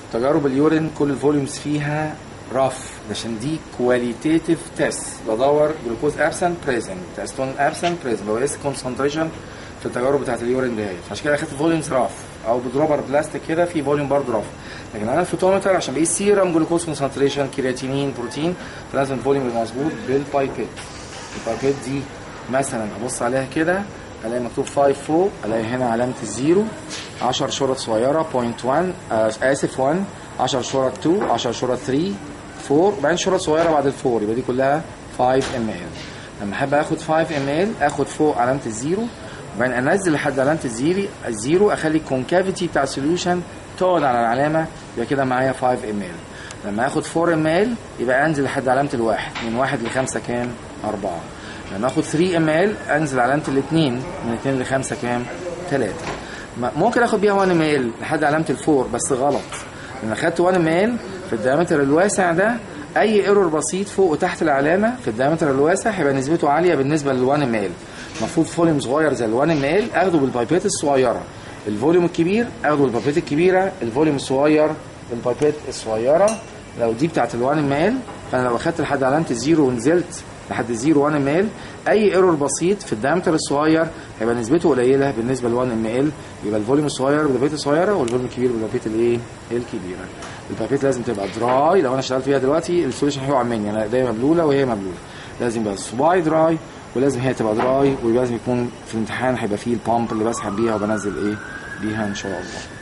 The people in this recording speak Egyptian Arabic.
تجارب اليورين كل الفوليومز فيها رف عشان دي كواليتيتيف تيست بدور جلوكوز ابسنت بريزنت استون ابسنت بريزنت بقيس كونسنتريشن في التجارب بتاعت اليورين ديت عشان كده اخدت فوليومز رف او بدروبر بلاستيك كده في فوليوم برضه رف لكن انا الفوتومتر عشان بقيس سيرم جلوكوز كونسنتريشن كرياتينين بروتين فلازم الفوليوم يبقى مظبوط بالبايبيت البايبيت دي مثلا ابص عليها كده الاقي مكتوب 5 فوق الاقي هنا علامه الزيرو 10 شرط صغيره 0.1 آه اسف 1 10 شرط 2 10 شرط 3 4 بعدين شرط صغيره بعد الفور يبقى دي كلها 5 ام ال لما احب اخد 5 ام ال اخد فوق علامه الزيرو وبعدين انزل لحد علامه الزيرو الزيرو اخلي الكونكافيتي بتاع السوليوشن تقعد على العلامه يبقى كده معايا 5 ام ال لما اخد 4 ام ال يبقى انزل لحد علامه الواحد من واحد لخمسه كام؟ اربعه لما اخد 3 ام ال انزل علامه الاثنين من 2 ل 5 كام؟ 3 ممكن اخد بيها 1 ام ال لحد علامه الفور بس غلط لما اخدت 1 ام ال في الدايمتر الواسع ده اي ايرور بسيط فوق وتحت العلامه في الدايمتر الواسع هيبقى نسبته عاليه بالنسبه لل 1 ام ال المفروض فوليوم صغير زي ال 1 ام ال اخده بالبايبيت الصغيره الفوليوم الكبير اخده بالبايبيت الكبيره الفوليوم الصغير بالبايبيت الصغيره لو دي بتاعت ال 1 ام ال فانا لو اخدت لحد علامه الزيرو ونزلت لحد الزيرو 1 ام ال اي ايرور بسيط في الدايمتر الصغير هيبقى نسبته قليله بالنسبه ل 1 ام ال يبقى الفوليوم الصغير بالبايبيت الصغيره والفوليوم الكبير بالبايبيت الايه الكبيره البايبيت لازم تبقى دراي لو انا اشتغلت فيها دلوقتي السوليوشن هيقع مني انا ايديا مبلوله وهي مبلوله لازم يبقى صباعي دراي ولازم هي تبقى دراي ولازم يكون في الامتحان هيبقى فيه البامب اللي بسحب بيها وبنزل ايه بيها ان شاء الله